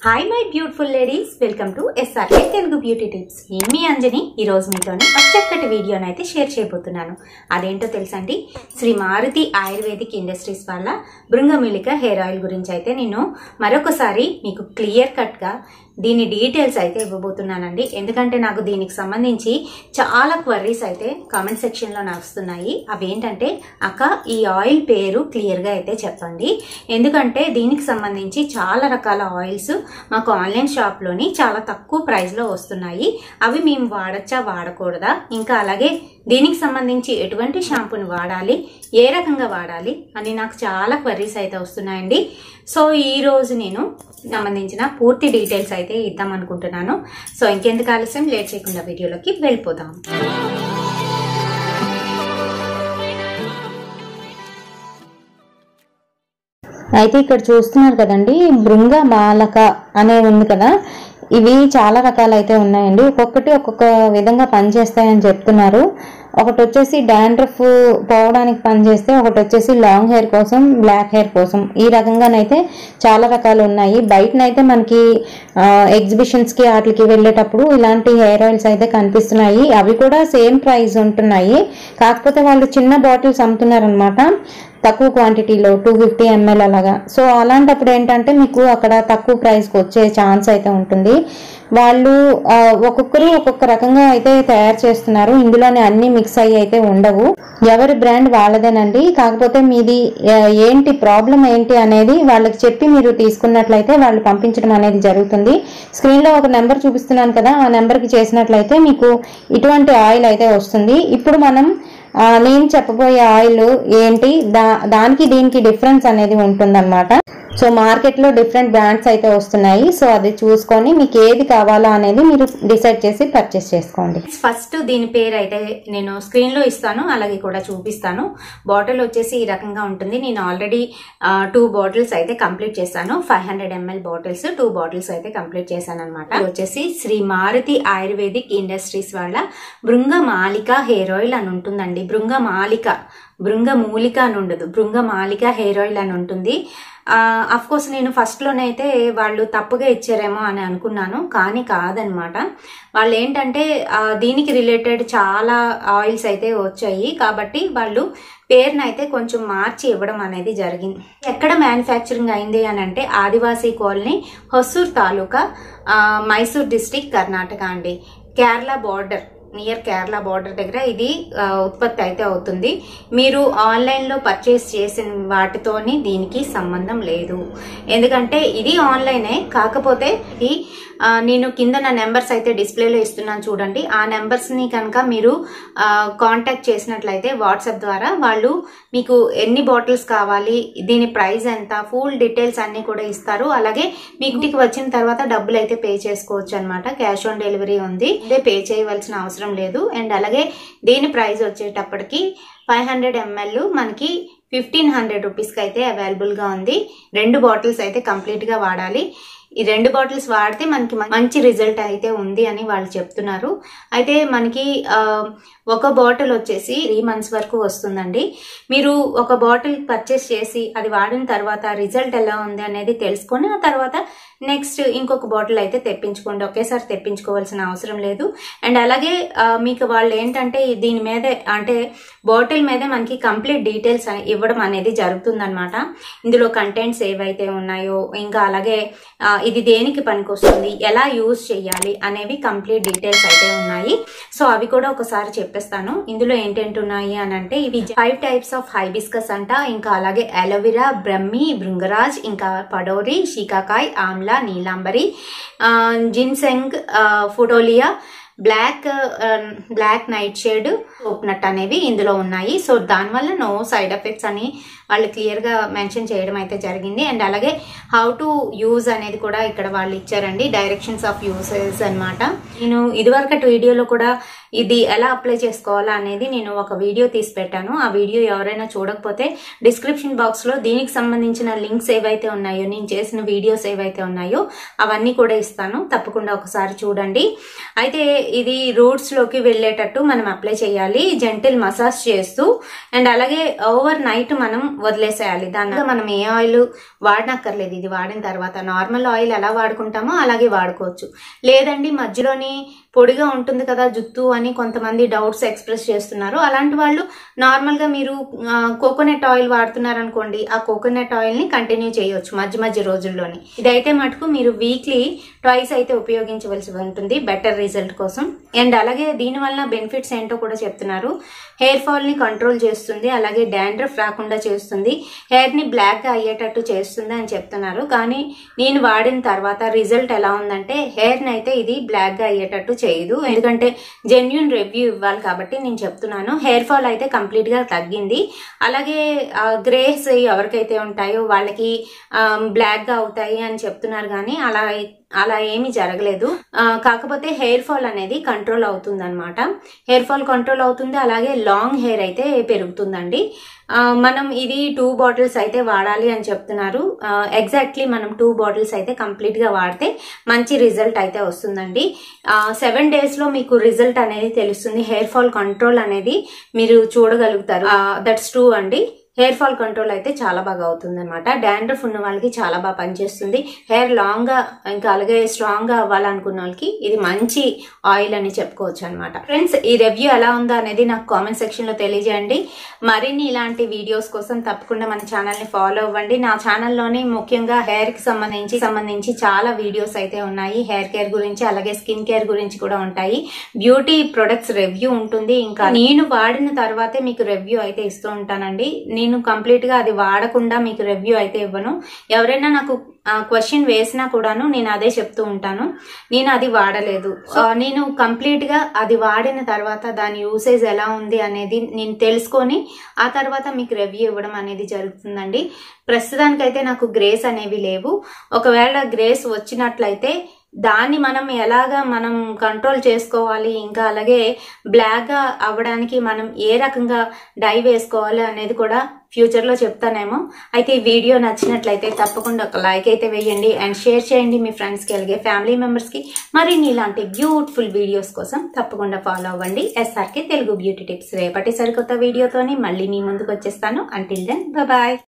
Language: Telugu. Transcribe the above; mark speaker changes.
Speaker 1: hi my beautiful ladies welcome to SRA Telugu beauty tips నేను మీ అంజని ఈరోజు మీతోని ఒక చక్కటి వీడియోని అయితే షేర్ చేయబోతున్నాను అదేంటో తెలుసండి శ్రీ మారుతి ఆయుర్వేదిక్ ఇండస్ట్రీస్ వాళ్ళ బృంగమిలిక హెయిర్ ఆయిల్ గురించి అయితే నేను మరొకసారి మీకు క్లియర్ కట్గా దీని డీటెయిల్స్ అయితే ఇవ్వబోతున్నానండి ఎందుకంటే నాకు దీనికి సంబంధించి చాలా క్వరీస్ అయితే కామెంట్ సెక్షన్లో నాకు వస్తున్నాయి అవేంటంటే అక్క ఈ ఆయిల్ పేరు క్లియర్గా అయితే చెప్పండి ఎందుకంటే దీనికి సంబంధించి చాలా రకాల ఆయిల్స్ మాకు ఆన్లైన్ షాప్లోని చాలా తక్కువ ప్రైస్లో వస్తున్నాయి అవి మేము వాడచ్చా వాడకూడదా ఇంకా అలాగే దీనికి సంబంధించి ఎటువంటి షాంపూని వాడాలి ఏ రకంగా వాడాలి అని నాకు చాలా క్వరీస్ అయితే వస్తున్నాయండి సో ఈ రోజు నేను సంబంధించిన పూర్తి డీటెయిల్స్ అయితే ఇద్దాం అనుకుంటున్నాను సో ఇంకెందుకు ఆలస్యం లేట్ చేయకుండా వీడియోలోకి వెళ్ళిపోదాం
Speaker 2: అయితే ఇక్కడ చూస్తున్నారు కదండి బృంగ మాలక అనేది ఉంది కదా ఇవి చాలా రకాలు అయితే ఉన్నాయండి ఒక్కొక్కటి ఒక్కొక్క విధంగా పనిచేస్తాయని చెప్తున్నారు ఒకటి వచ్చేసి డాండ్రఫ్ పోవడానికి పనిచేస్తే ఒకటి వచ్చేసి లాంగ్ హెయిర్ కోసం బ్లాక్ హెయిర్ కోసం ఈ రకంగానైతే చాలా రకాలు ఉన్నాయి బయటనైతే మనకి ఎగ్జిబిషన్స్కి వాటికి వెళ్ళేటప్పుడు ఇలాంటి హెయిర్ ఆయిల్స్ అయితే కనిపిస్తున్నాయి అవి కూడా సేమ్ ప్రైస్ ఉంటున్నాయి కాకపోతే వాళ్ళు చిన్న బాటిల్స్ అమ్ముతున్నారనమాట తక్కువ క్వాంటిటీలో టూ ఫిఫ్టీ ఎంఎల్ అలాగా సో అలాంటప్పుడు ఏంటంటే మీకు అక్కడ తక్కువ ప్రైస్కి వచ్చే ఛాన్స్ అయితే ఉంటుంది వాళ్ళు ఆ, ఒక్కొక్కరు ఒక్కొక్క రకంగా అయితే తయారు చేస్తున్నారు ఇందులోనే అన్ని మిక్స్ అయ్యి అయితే ఉండవు ఎవరి బ్రాండ్ వాళ్ళదేనండి కాకపోతే మీది ఆ, ఏంటి ప్రాబ్లం ఏంటి అనేది వాళ్ళకి చెప్పి మీరు తీసుకున్నట్లయితే వాళ్ళు పంపించడం అనేది జరుగుతుంది స్క్రీన్లో ఒక నెంబర్ చూపిస్తున్నాను కదా ఆ నెంబర్కి చేసినట్లయితే మీకు ఇటువంటి ఆయిల్ అయితే వస్తుంది ఇప్పుడు మనం ఆ, నేను చెప్పబోయే ఆయిల్ ఏంటి దా దానికి దీనికి డిఫరెన్స్ అనేది ఉంటుందన్నమాట సో మార్కెట్లో డిఫరెంట్ బ్రాండ్స్ అయితే వస్తున్నాయి సో అది చూసుకొని మీకు ఏది కావాలా అనేది మీరు డిసైడ్ చేసి పర్చేస్ చేసుకోండి
Speaker 1: ఫస్ట్ దీని పేరు అయితే నేను స్క్రీన్లో ఇస్తాను అలాగే కూడా చూపిస్తాను బాటిల్ వచ్చేసి ఈ రకంగా ఉంటుంది నేను ఆల్రెడీ టూ బాటిల్స్ అయితే కంప్లీట్ చేశాను five hundred ML bottles two bottles అయితే కంప్లీట్ చేశాను అనమాట వచ్చేసి శ్రీ మారుతి ఆయుర్వేదిక్ ఇండస్ట్రీస్ వాళ్ళ బృంగ మాలిక హెయిర్ ఆయిల్ అని ఉంటుందండి బృంగ మాలిక బృంగ మూలిక అని ఉండదు బృంగ మాలిక హెయిర్ ఆయిల్ అని ఉంటుంది అఫ్ కోర్స్ నేను ఫస్ట్లోనైతే వాళ్ళు తప్పుగా ఇచ్చారేమో అని అనుకున్నాను కానీ కాదనమాట వాళ్ళు ఏంటంటే ఆ, దీనికి రిలేటెడ్ చాలా ఆయిల్స్ అయితే వచ్చాయి కాబట్టి వాళ్ళు పేరును అయితే కొంచెం మార్చి ఇవ్వడం అనేది జరిగింది ఎక్కడ మ్యానుఫ్యాక్చరింగ్ అయింది అని అంటే ఆదివాసీ కాలనీ హొసూర్ తాలూకా ఆ, మైసూర్ డిస్టిక్ కర్ణాటక అండి Kerala border near Kerala border దగ్గర ఇది ఆ, ఉత్పత్తి అయితే అవుతుంది మీరు ఆన్లైన్లో పర్చేస్ చేసిన వాటితోని దీనికి సంబంధం లేదు ఎందుకంటే ఇది ఆన్లైనే కాకపోతే ఇది ఆ, నేను కింద నా నెంబర్స్ అయితే డిస్ప్లేలో ఇస్తున్నాను చూడండి ఆ నెంబర్స్ని కనుక మీరు కాంటాక్ట్ చేసినట్లయితే వాట్సాప్ ద్వారా వాళ్ళు మీకు ఎన్ని బాటిల్స్ కావాలి దీని ప్రైస్ ఎంత ఫుల్ డీటెయిల్స్ అన్ని కూడా ఇస్తారు అలాగే మీకు ఇంటికి వచ్చిన తర్వాత డబ్బులు అయితే పే చేసుకోవచ్చు అనమాట క్యాష్ ఆన్ డెలివరీ ఉంది ఇదే పే చేయవలసిన అవసరం లేదు అండ్ అలాగే దీని ప్రైస్ వచ్చేటప్పటికి ఫైవ్ హండ్రెడ్ ఎంఎల్ మనకి ఫిఫ్టీన్ హండ్రెడ్ రూపీస్కి అయితే అవైలబుల్గా ఉంది రెండు బాటిల్స్ అయితే కంప్లీట్గా వాడాలి ఈ రెండు బాటిల్స్ వాడితే మనకి మం- మంచి రిజల్ట్ అయితే ఉంది అని వాళ్ళు చెప్తున్నారు అయితే మనకి ఆ, ఒక బాటిల్ వచ్చేసి త్రీ మంత్స్ వరకు వస్తుందండి మీరు ఒక బాటిల్ పర్చేస్ చేసి అది వాడిన తర్వాత రిజల్ట్ ఎలా ఉంది అనేది తెలుసుకొని ఆ తర్వాత నెక్స్ట్ ఇంకొక బాటిల్ అయితే తెప్పించుకోండి ఒకేసారి తెప్పించుకోవాల్సిన అవసరం లేదు అండ్ అలాగే ఆ, మీకు వాళ్ళు ఏంటంటే దీని మీద అంటే బాటిల్ మీద మనకి కంప్లీట్ డీటెయిల్స్ ఇవ్వడం అనేది జరుగుతుందన్నమాట ఇందులో కంటెంట్స్ ఏవైతే ఉన్నాయో ఇంకా అలాగే ఆ, ఇది దేనికి పనికొస్తుంది ఎలా యూజ్ చేయాలి అనేవి కంప్లీట్ డీటెయిల్స్ అయితే ఉన్నాయి సో అవి కూడా ఒకసారి చెప్పేస్తాను ఇందులో ఏంటేంటి ఉన్నాయి అని అంటే ఇవి ఫైవ్ టైప్స్ ఆఫ్ హైబిస్కస్ అంట ఇంకా అలాగే అలోవెరా బ్రహ్మి భృంగరాజ్ ఇంకా పడోరి షీకాకాయ్ ఆమ్లా నీలాంబరి ఆ, జిన్సెంగ్ ఆ, ఫుడోలియా బ్లాక్ ఆ, బ్లాక్ నైట్ షేడ్ ఓప్నట్ అనేవి ఇందులో ఉన్నాయి సో దానివల్ల నో సైడ్ ఎఫెక్ట్స్ అని వాళ్ళు క్లియర్గా మెన్షన్ చేయడం అయితే జరిగింది అండ్ అలాగే హౌ టు యూజ్ అనేది కూడా ఇక్కడ వాళ్ళు ఇచ్చారండి డైరెక్షన్స్ ఆఫ్ యూసెస్ అన్నమాట నేను ఇదివరకటి వీడియోలో కూడా ఇది ఎలా అప్లై చేసుకోవాలా అనేది నేను ఒక వీడియో తీసి పెట్టాను ఆ వీడియో ఎవరైనా చూడకపోతే డిస్క్రిప్షన్ బాక్స్లో దీనికి సంబంధించిన లింక్స్ ఏవైతే ఉన్నాయో నేను చేసిన వీడియోస్ ఏవైతే ఉన్నాయో అవన్నీ కూడా ఇస్తాను తప్పకుండా ఒకసారి చూడండి అయితే ఇది రూట్స్ లోకి వెళ్ళేటట్టు మనం అప్లై చేయాలి జెంటిల్ మసాజ్ చేస్తూ అండ్ అలాగే ఓవర్ నైట్ మనం వదిలేసేయాలి దానిగా మనం ఏ ఆయిల్ వాడనక్కర్లేదు ఇది వాడిన తర్వాత నార్మల్ ఆయిల్ ఎలా వాడుకుంటామో అలాగే వాడుకోవచ్చు లేదండి మధ్యలోని పొడిగా ఉంటుంది కదా జుత్తు అని కొంతమంది డౌట్స్ ఎక్స్ప్రెస్ చేస్తున్నారు అలాంటి వాళ్ళు నార్మల్గా మీరు కోకోనట్ ఆయిల్ వాడుతున్నారు అనుకోండి ఆ కోకోనట్ ఆయిల్ని కంటిన్యూ చేయొచ్చు మధ్య మధ్య రోజుల్లోని ఇదైతే మటుకు మీరు వీక్లీ ట్వైస్ అయితే ఉపయోగించవలసి ఉంటుంది బెటర్ రిజల్ట్ కోసం అండ్ అలాగే దీని వలన బెనిఫిట్స్ ఏంటో కూడా చెప్తున్నారు హెయిర్ ఫాల్ ని కంట్రోల్ చేస్తుంది అలాగే డాండ్రఫ్ రాకుండా చేస్తుంది హెయిర్ ని బ్లాక్ గా అయ్యేటట్టు చేస్తుంది అని చెప్తున్నారు కానీ నేను వాడిన తర్వాత రిజల్ట్ ఎలా ఉందంటే హెయిర్ ని అయితే ఇది బ్లాక్ గా అయ్యేటట్టు చేయదు ఎందుకంటే జెన్యున్ రివ్యూ ఇవ్వాలి కాబట్టి నేను చెప్తున్నాను హెయిర్ ఫాల్ అయితే కంప్లీట్ గా తగ్గింది అలాగే గ్రేస్ ఎవరికైతే ఉంటాయో వాళ్ళకి బ్లాక్ గా అవుతాయి అని చెప్తున్నారు కానీ అలా అలా ఏమీ జరగలేదు ఆ, కాకపోతే హెయిర్ ఫాల్ అనేది కంట్రోల్ అవుతుంది అనమాట హెయిర్ ఫాల్ కంట్రోల్ అవుతుంది అలాగే లాంగ్ హెయిర్ అయితే పెరుగుతుందండి ఆ, మనం ఇది టూ బాటిల్స్ అయితే వాడాలి అని చెప్తున్నారు ఎగ్జాక్ట్లీ మనం టూ బాటిల్స్ అయితే కంప్లీట్ గా వాడితే మంచి రిజల్ట్ అయితే వస్తుందండి సెవెన్ డేస్ లో మీకు రిజల్ట్ అనేది తెలుస్తుంది హెయిర్ ఫాల్ కంట్రోల్ అనేది మీరు చూడగలుగుతారు దట్స్ ట్రూ అండి హెయిర్ ఫాల్ కంట్రోల్ అయితే చాలా బాగా అవుతుంది అనమాట డాండ్రఫ్ ఉన్న వాళ్ళకి చాలా బాగా పనిచేస్తుంది హెయిర్ లాంగ్ గా ఇంకా అలాగే స్ట్రాంగ్ గా అవ్వాలనుకున్న వాళ్ళకి ఇది మంచి ఆయిల్ అని చెప్పుకోవచ్చు అనమాట ఫ్రెండ్స్ ఈ రివ్యూ ఎలా ఉందో అనేది నాకు కామెంట్ సెక్షన్ లో తెలియజేయండి మరిన్ని ఇలాంటి వీడియోస్ కోసం తప్పకుండా మన ఛానల్ ని ఫాలో అవ్వండి నా ఛానల్లోని ముఖ్యంగా హెయిర్ కి సంబంధించి సంబంధించి చాలా వీడియోస్ అయితే ఉన్నాయి హెయిర్ కేర్ గురించి అలాగే స్కిన్ కేర్ గురించి కూడా ఉంటాయి బ్యూటీ ప్రొడక్ట్స్ రివ్యూ ఉంటుంది ఇంకా నేను వాడిన తర్వాతే మీకు రివ్యూ అయితే ఇస్తూ ఉంటానండి నేను కంప్లీట్ గా అది వాడకుండా మీకు రివ్యూ అయితే ఇవ్వను ఎవరైనా నాకు క్వశ్చన్ వేసినా కూడాను నేను అదే చెప్తూ ఉంటాను నేను అది వాడలేదు ఆ, నేను కంప్లీట్ గా అది వాడిన తర్వాత దాని యూసేజ్ ఎలా ఉంది అనేది నేను తెలుసుకొని ఆ తర్వాత మీకు రివ్యూ ఇవ్వడం అనేది జరుగుతుందండి ప్రస్తుతానికైతే నాకు గ్రేస్ అనేవి లేవు ఒకవేళ గ్రేస్ వచ్చినట్లయితే దాన్ని మనం ఎలాగా మనం కంట్రోల్ చేసుకోవాలి ఇంకా అలాగే బ్లాక్ గా అవ్వడానికి మనం ఏ రకంగా డై వేసుకోవాలి అనేది కూడా ఫ్యూచర్ లో చెప్తానేమో అయితే ఈ వీడియో నచ్చినట్లయితే తప్పకుండా ఒక లైక్ అయితే వేయండి అండ్ షేర్ చేయండి మీ ఫ్రెండ్స్ కి అలాగే ఫ్యామిలీ మెంబర్స్ కి మరిన్ని ఇలాంటి బ్యూటిఫుల్ వీడియోస్ కోసం తప్పకుండా ఫాలో అవ్వండి ఎస్ఆర్కే తెలుగు బ్యూటీ టిప్స్ రేపటి సరికొత్త వీడియోతోని మళ్ళీ మీ ముందుకు వచ్చేస్తాను అంటిల్ దెన్ బాయ్